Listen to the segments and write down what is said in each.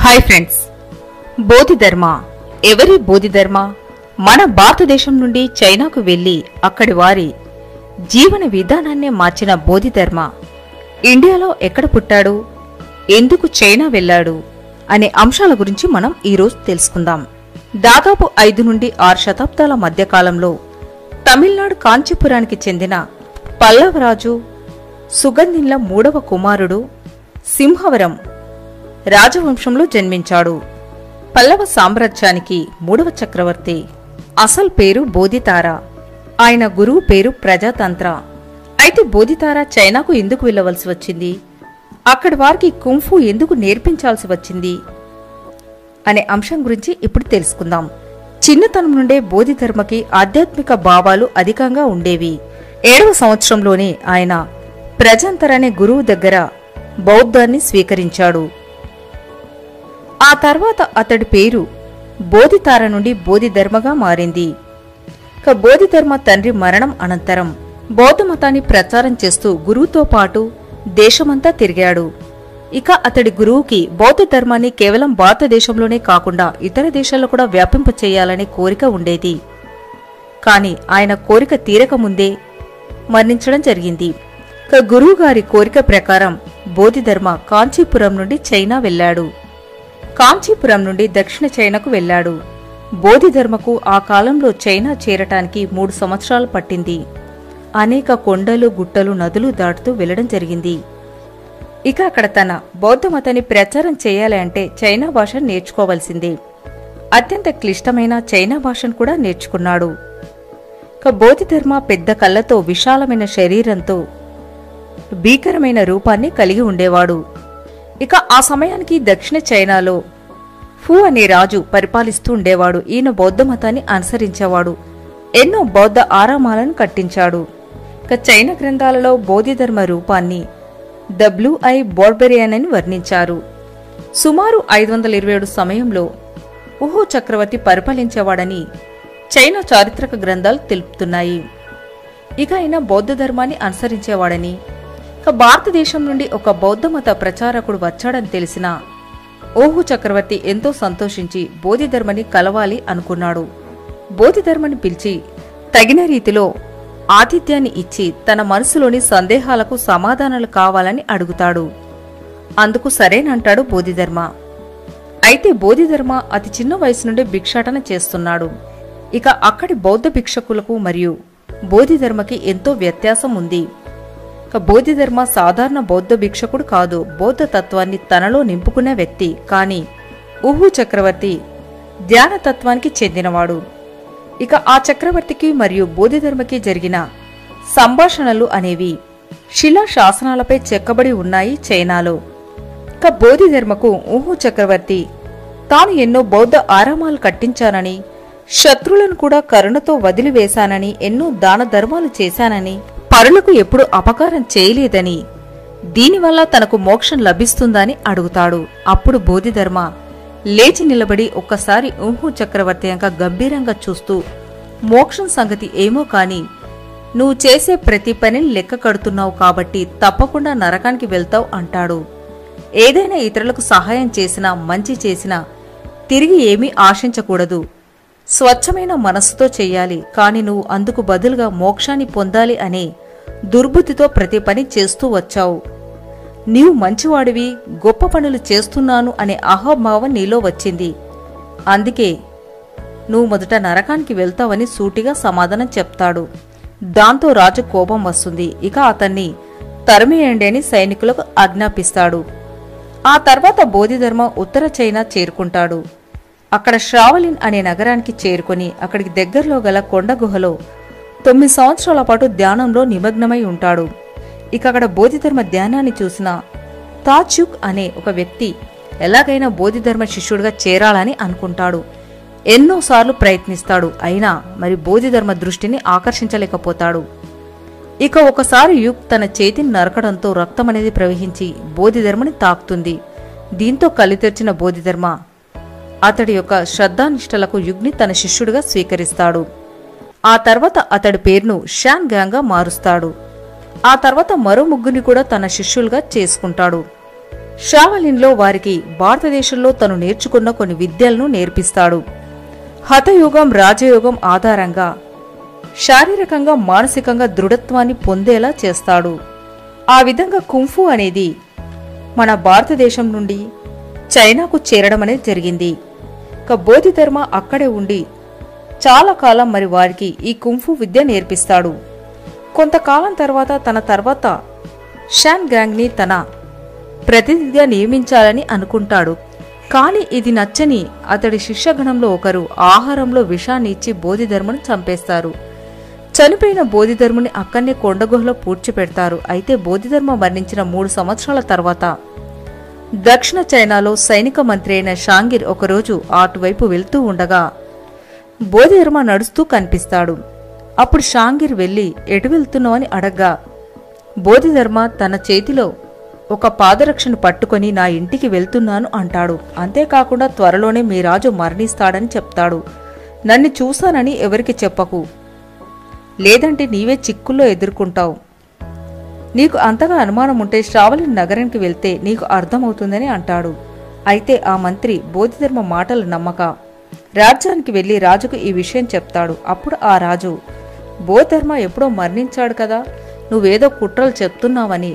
hi friends Bodhidharma ఎవరి బోధిధర్మ మన భారతదేశం నుండి చైనాకు వెళ్లి అక్కడి వారి జీవన విధానాన్నే మార్చిన బోధిధర్మ ఇండియాలో ఎక్కడ పుట్టాడు ఎందుకు చైనా వెళ్ళాడు అనే అంశాల గురించి మనం ఈరోజు తెలుసుకుందాం దాదాపు ఐదు నుండి ఆరు శతాబ్దాల మధ్యకాలంలో తమిళనాడు కాంచీపురానికి చెందిన పల్లవరాజు సుగంధిన్ల మూడవ కుమారుడు సింహవరం రాజవంశంలో జన్మించాడు పల్లవ సామ్రాజ్యానికి మూడవ చక్రవర్తి అసలు పేరు బోధితార ఆయన గురువు పేరు ప్రజాతంత్ర అయితే బోధితార చైనాకు ఎందుకు వెళ్ళవలసి వచ్చింది అక్కడి వారికి కుంఫు ఎందుకు నేర్పించాల్సి వచ్చింది అనే అంశం గురించి ఇప్పుడు తెలుసుకుందాం చిన్నతనం నుండే బోధిధర్మకి ఆధ్యాత్మిక భావాలు అధికంగా ఉండేవి ఏడవ సంవత్సరంలోనే ఆయన ప్రజంతర్ అనే గురువు దగ్గర బౌద్ధాన్ని స్వీకరించాడు ఆ తర్వాత అతడి పేరు బోధితార నుండి బోధిధర్మగా మారింది ఇక బోధిధర్మ తండ్రి మరణం అనంతరం బౌద్ధ మతాన్ని ప్రచారం చేస్తూ గురువుతో పాటు దేశమంతా తిరిగాడు ఇక అతడి గురువుకి బౌద్ధ ధర్మాన్ని కేవలం భారతదేశంలోనే కాకుండా ఇతర దేశాల్లో కూడా వ్యాపింప చేయాలనే కోరిక ఉండేది కాని ఆయన కోరిక తీరక ముందే మరణించడం జరిగింది ఇక గురువు గారి కోరిక ప్రకారం బోధిధర్మ కాంచీపురం నుండి చైనా వెళ్ళాడు కాంచీపురం నుండి దక్షిణ చైనాకు వెళ్ళాడు బోధిధర్మకు ఆ కాలంలో చైనా చేరటానికి మూడు సంవత్సరాలు పట్టింది అనేక కొండలు గుట్టలు నదులు దాటుతూ వెళ్లడం జరిగింది ఇక అక్కడ తన బౌద్ధ మతాన్ని ప్రచారం చేయాలి అంటే చైనా భాష నేర్చుకోవలసిందే అత్యంత క్లిష్టమైన చైనా భాషను కూడా నేర్చుకున్నాడు ఇక బోధిధర్మ పెద్ద కళ్ళతో విశాలమైన శరీరంతో భీకరమైన రూపాన్ని కలిగి ఉండేవాడు ఇక ఆ సమయానికి దక్షిణ చైనాలో ఫు అనే రాజు పరిపాలిస్తూ ఉండేవాడు ఈయన బౌద్ధ మతాన్ని అనుసరించేవాడు ఎన్నో బౌద్ధ ఆరామాలను కట్టించాడు ఇక చైనా గ్రంథాలలో బోధిధర్మ రూపాన్ని ద బ్లూ ఐ బోర్బెరియన్ అని వర్ణించారు సుమారు ఐదు వందల ఇరవై ఏడు సమయంలో ఉహు చక్రవర్తి పరిపాలించేవాడని చైనా చారిత్రక గ్రంథాలు తెలుపుతున్నాయి ఇక ఆయన బౌద్ధ ధర్మాన్ని అనుసరించేవాడని ఇక భారతదేశం నుండి ఒక బౌద్ధ మత ప్రచారకుడు వచ్చాడని తెలిసిన ఓహు చక్రవర్తి ఎంతో సంతోషించి బోధిధర్మని కలవాలి అనుకున్నాడు బోధిధర్మని పిలిచి తగిన రీతిలో ఆతిథ్యాన్ని ఇచ్చి తన మనసులోని సందేహాలకు సమాధానాలు కావాలని అడుగుతాడు అందుకు సరేనంటాడు బోధిధర్మ అయితే బోధిధర్మ అతి చిన్న వయసు నుండి భిక్షాటన చేస్తున్నాడు ఇక అక్కడి బౌద్ధ భిక్షకులకు మరియు బోధిధర్మకి ఎంతో వ్యత్యాసం ఉంది ఇక బోధిధర్మ సాధారణ బౌద్ధ భిక్షకుడు కాదు బౌద్ధ తత్వాన్ని తనలో నింపుకున్న వ్యక్తి కాని ఉహు చక్రవర్తి ధ్యాన తత్వానికి చెందినవాడు ఇక ఆ చక్రవర్తికి మరియు బోధిధర్మకి జరిగిన సంభాషణలు అనేవి శిలా శాసనాలపై చెక్కబడి ఉన్నాయి చైనాలో ఇక బోధిధర్మకు ఊహు చక్రవర్తి తాను ఎన్నో బౌద్ధ ఆరామాలు కట్టించానని శత్రులను కూడా కరుణతో వదిలివేశానని ఎన్నో దాన ధర్మాలు చేశానని పరులకు ఎప్పుడు అపకారం చేయలేదని దీనివల్ల తనకు మోక్షం లభిస్తుందని అడుగుతాడు అప్పుడు బోధిధర్మ లేచి నిలబడి ఒక్కసారి ఊహు చక్రవర్తి అంక గంభీరంగా చూస్తూ మోక్షం సంగతి ఏమో కాని నువ్వు చేసే ప్రతి పనిని లెక్క కడుతున్నావు కాబట్టి తప్పకుండా నరకానికి వెళ్తావు అంటాడు ఏదైనా ఇతరులకు సహాయం చేసినా మంచి చేసినా తిరిగి ఏమీ ఆశించకూడదు స్వచ్ఛమైన మనస్సుతో చెయ్యాలి కాని నువ్వు అందుకు బదులుగా మోక్షాన్ని పొందాలి అనే దుర్బుద్ధితో ప్రతి పని చేస్తూ వచ్చావు నీవు మంచివాడివి గొప్ప పనులు చేస్తున్నాను అనే అహోభావం నీలో వచ్చింది అందుకే నువ్వు మొదట నరకానికి వెళ్తావని సూటిగా సమాధానం చెప్తాడు దాంతో రాజు కోపం వస్తుంది ఇక అతన్ని తరిమేయండి అని సైనికులకు ఆజ్ఞాపిస్తాడు ఆ తర్వాత బోధిధర్మ ఉత్తర చైనా చేరుకుంటాడు అక్కడ శ్రావలిన్ అనే నగరానికి చేరుకొని అక్కడికి దగ్గరలో గల కొండ గుహలో తొమ్మిది సంవత్సరాల పాటు ధ్యానంలో నిమగ్నమై ఉంటాడు ఇక అక్కడ బోధిధర్మ ధ్యానాన్ని చూసిన తాచుక్ అనే ఒక వ్యక్తి ఎలాగైనా బోధిధర్మ శిష్యుడిగా చేరాలని అనుకుంటాడు ఎన్నోసార్లు ప్రయత్నిస్తాడు అయినా మరి బోధిధర్మ దృష్టిని ఆకర్షించలేకపోతాడు ఇక ఒకసారి యుగ్ తన చేతిని నరకడంతో రక్తం అనేది ప్రవహించి బోధిధర్మని తాకుతుంది దీంతో కళ్ళు తెరిచిన బోధిధర్మ అతడి యొక్క శ్రద్ధానిష్టలకు యుగ్ని తన శిష్యుడిగా స్వీకరిస్తాడు ఆ తర్వాత అతడి పేరును షాన్ గ్యాంగ్గా మారుస్తాడు ఆ తర్వాత మరో ముగ్గురిని కూడా తన శిష్యులుగా చేసుకుంటాడు షావలిన్లో వారికి భారతదేశంలో తను నేర్చుకున్న కొన్ని విద్యలను నేర్పిస్తాడు హతయుగం రాజయోగం ఆధారంగా శారీరకంగా మానసికంగా దృఢత్వాన్ని పొందేలా చేస్తాడు ఆ విధంగా కుంఫు అనేది మన భారతదేశం నుండి చైనాకు చేరడం అనేది జరిగింది ఇక బోధిధర్మ అక్కడే ఉండి చాలా కాలం మరి వారికి ఈ కుంఫు విద్య నేర్పిస్తాడు కొంతకాలం తర్వాత తన తర్వాత షాన్ గ్యాంగ్ని తన ప్రతినిధిగా నియమించాలని అనుకుంటాడు కానీ ఇది నచ్చని అతడి శిష్యగణంలో ఒకరు ఆహారంలో విషాన్ని ఇచ్చి బోధిధర్మను చంపేస్తారు చనిపోయిన బోధిధర్ముని అక్కడనే కొండగుహలో పూడ్చిపెడతారు అయితే బోధిధర్మ మరణించిన మూడు సంవత్సరాల తర్వాత దక్షిణ చైనాలో సైనిక మంత్రి అయిన షాంగిర్ ఒకరోజు అటువైపు వెళ్తూ ఉండగా బోధిధర్మ నడుస్తూ కనిపిస్తాడు అప్పుడు షాంగిర్ వెళ్లి ఎటు వెళ్తున్నావని అడగ్గా బోధిధర్మ తన చేతిలో ఒక పాదరక్షను పట్టుకొని నా ఇంటికి వెళ్తున్నాను అంటాడు అంతేకాకుండా త్వరలోనే మీ రాజు మరణిస్తాడని చెప్తాడు నన్ను చూశానని ఎవరికి చెప్పకు లేదంటే నీవే చిక్కుల్లో ఎదుర్కొంటావు నీకు అంతగా అనుమానం ఉంటే శ్రావళి నగరానికి వెళ్తే నీకు అర్థమవుతుందని అంటాడు అయితే ఆ మంత్రి బోధిధర్మ మాటలు నమ్మక రాజ్యానికి వెళ్లి రాజుకు ఈ విషయం చెప్తాడు అప్పుడు ఆ రాజు బోధర్మ ఎప్పుడో మరణించాడు కదా నువ్వేదో కుట్రలు చెప్తున్నావని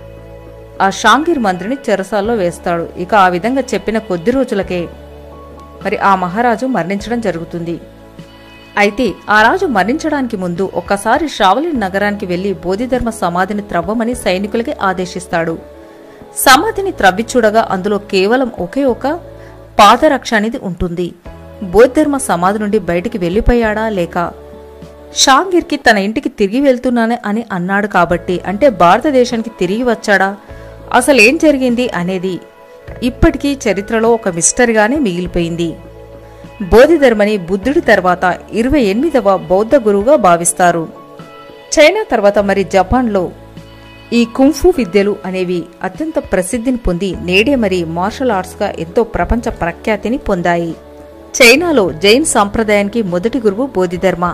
ఆ షాంగిర్ మంత్రిని చెరసాల్లో వేస్తాడు ఇక ఆ విధంగా చెప్పిన కొద్ది రోజులకే మరి ఆ మహారాజు మరణించడం జరుగుతుంది అయితే ఆ రాజు మరణించడానికి ముందు ఒక్కసారి శ్రావళి నగరానికి వెళ్లి బోధిధర్మ సమాధిని త్రవ్వమని సైనికులకి ఆదేశిస్తాడు సమాధిని త్రవ్వి చూడగా అందులో కేవలం ఒకే ఒక పాదరక్ష అనేది ఉంటుంది బోధిధర్మ సమాధి నుండి బయటికి వెళ్లిపోయాడా లేక షాంగిర్కి తన ఇంటికి తిరిగి వెళ్తున్నానే అని అన్నాడు కాబట్టి అంటే భారతదేశానికి తిరిగి వచ్చాడా అసలేం జరిగింది అనేది ఇప్పటికీ చరిత్రలో ఒక మిస్టరీగానే మిగిలిపోయింది బోధిధర్మని బుద్ధుడి తర్వాత ఇరవై ఎనిమిదవ బౌద్ధ గురువుగా భావిస్తారు చైనా తర్వాత మరి జపాన్లో ఈ కుంఫు విద్యలు అనేవి అత్యంత ప్రసిద్ధిని పొంది నేడే మరి మార్షల్ ఆర్ట్స్గా ఎంతో ప్రపంచ ప్రఖ్యాతిని పొందాయి చైనాలో జైన్ సాంప్రదాయానికి మొదటి గురువు బోధిధర్మ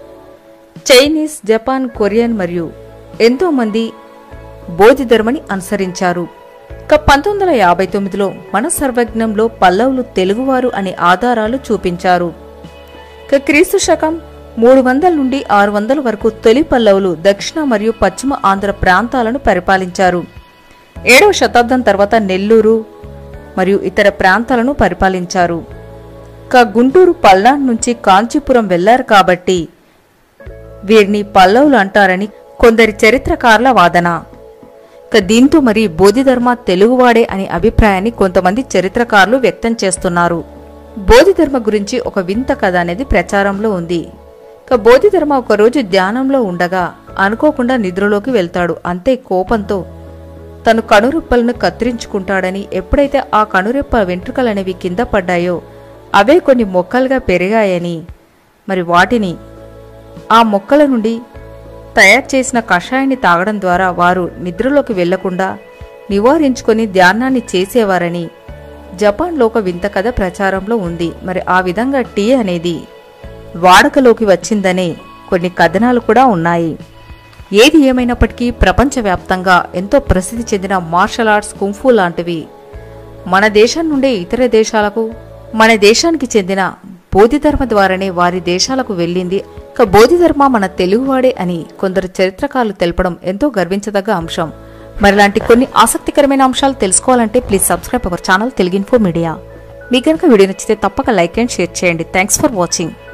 చైనీస్ జపాన్ కొరియన్ మరియు ఎంతో మంది బోధిధర్మని అనుసరించారు ఇక పంతొమ్మిది వందల యాభై తొమ్మిదిలో మన సర్వజ్ఞంలో పల్లవులు తెలుగువారు అనే ఆధారాలు చూపించారు ఇక క్రీస్తు శకం మూడు వందల నుండి ఆరు వందల వరకు తొలి పల్లవులు దక్షిణ మరియు పశ్చిమ ఆంధ్ర ప్రాంతాలను పరిపాలించారు ఏడవ శతాబ్దం తర్వాత నెల్లూరు మరియు ఇతర ప్రాంతాలను పరిపాలించారు ఇక గుంటూరు పల్నాడు నుంచి కాంచీపురం వెళ్లారు కాబట్టి వీరిని పల్లవులు అంటారని కొందరి చరిత్రకారుల వాదన ఇక దీంతో మరి బోధిధర్మ తెలుగువాడే అనే అభిప్రాయాన్ని కొంతమంది చరిత్రకారులు వ్యక్తం చేస్తున్నారు బోధిధర్మ గురించి ఒక వింత కథ అనేది ప్రచారంలో ఉంది ఇక బోధిధర్మ ఒకరోజు ధ్యానంలో ఉండగా అనుకోకుండా నిద్రలోకి వెళ్తాడు అంతే కోపంతో తను కనురెప్పలను కత్తిరించుకుంటాడని ఎప్పుడైతే ఆ కనురెప్ప వెంట్రుకలనేవి కింద పడ్డాయో అవే కొన్ని మొక్కలుగా పెరిగాయని మరి వాటిని ఆ మొక్కల నుండి తయారు చేసిన కషాయాన్ని తాగడం ద్వారా వారు నిద్రలోకి వెళ్లకుండా నివారించుకొని ధ్యానాన్ని చేసేవారని జపాన్లో ఒక వింత కథ ప్రచారంలో ఉంది మరి ఆ విధంగా టీ అనేది వాడకలోకి వచ్చిందనే కొన్ని కథనాలు కూడా ఉన్నాయి ఏది ఏమైనప్పటికీ ప్రపంచవ్యాప్తంగా ఎంతో ప్రసిద్ధి చెందిన మార్షల్ ఆర్ట్స్ కుంఫు లాంటివి మన దేశం నుండి ఇతర దేశాలకు మన దేశానికి చెందిన బోధిధర్మ ద్వారానే వారి దేశాలకు వెళ్ళింది ఇక బోధిధర్మ మన తెలుగువాడే అని కొందరు చరిత్రకారులు తెలపడం ఎంతో గర్వించదగ్గ అంశం మరిలాంటి కొన్ని ఆసక్తికరమైన అంశాలు తెలుసుకోవాలంటే please subscribe our channel Telugu info media మీకు కనుక వీడియో నచ్చితే తప్పక లైక్ అండ్ షేర్ చేయండి థ్యాంక్స్ ఫర్ వాచింగ్